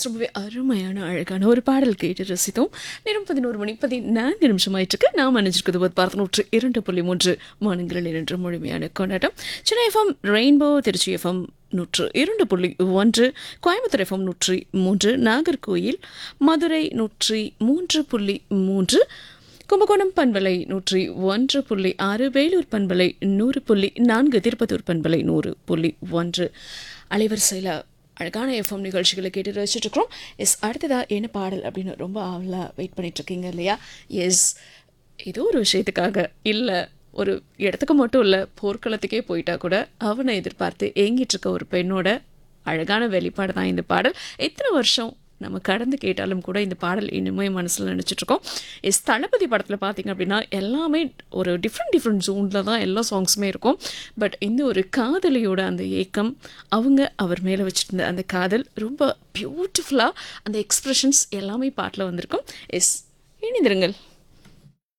ரொம்பவே அருமையான அழகான ஒரு பாடல் கேட்டு ரசித்தோம் நேரம் பதினோரு மணி பதினான்கு நிமிஷம் ஆயிட்டுருக்கு நாம் அணிஞ்சிருக்கிறது ஒரு பார்த்து நூற்று இரண்டு புள்ளி மூன்று மாநிலங்களில் என்ற முழுமையான கொண்டாட்டம் Chennai FM rainbow Tiruchi FM நூற்று இரண்டு புள்ளி ஒன்று கோயம்புத்தூர் எஃப்எம் நூற்றி மூன்று நாகர்கோயில் மதுரை நூற்றி மூன்று புள்ளி மூன்று கும்பகோணம் பண்பலை நூற்றி ஒன்று புள்ளி ஆறு வேலூர் பண்பலை நூறு புள்ளி நான்கு திருப்பத்தூர் பண்பலை நூறு புள்ளி ஒன்று அலைவரிசையில் அழகான எஃப்எம் நிகழ்ச்சிகளை கேட்டு ரசிச்சுட்டு இருக்கிறோம் எஸ் அடுத்ததா என்ன பாடல் அப்படின்னு ரொம்ப ஆவலாக வெயிட் பண்ணிட்டு இருக்கீங்க இல்லையா எஸ் ஏதோ ஒரு விஷயத்துக்காக இல்லை ஒரு இடத்துக்கு மட்டும் இல்லை போர்க்களத்துக்கே போயிட்டா கூட அவனை எதிர்பார்த்து ஏங்கிட்டு இருக்க ஒரு பெண்ணோட அழகான வெளிப்பாடு தான் இந்த பாடல் எத்தனை வருஷம் நம்ம கடந்து கேட்டாலும் கூட இந்த பாடல் இன்னுமே மனசில் நினச்சிட்டு இருக்கோம் எஸ் தளபதி படத்தில் பார்த்தீங்க அப்படின்னா எல்லாமே ஒரு டிஃப்ரெண்ட் டிஃப்ரெண்ட் ஜோனில் தான் எல்லா சாங்ஸுமே இருக்கும் பட் இந்த ஒரு காதலியோட அந்த ஏக்கம் அவங்க அவர் மேலே வச்சுருந்த அந்த காதல் ரொம்ப பியூட்டிஃபுல்லாக அந்த எக்ஸ்ப்ரெஷன்ஸ் எல்லாமே பாட்டில் வந்திருக்கும் எஸ் இணைந்திருங்கள்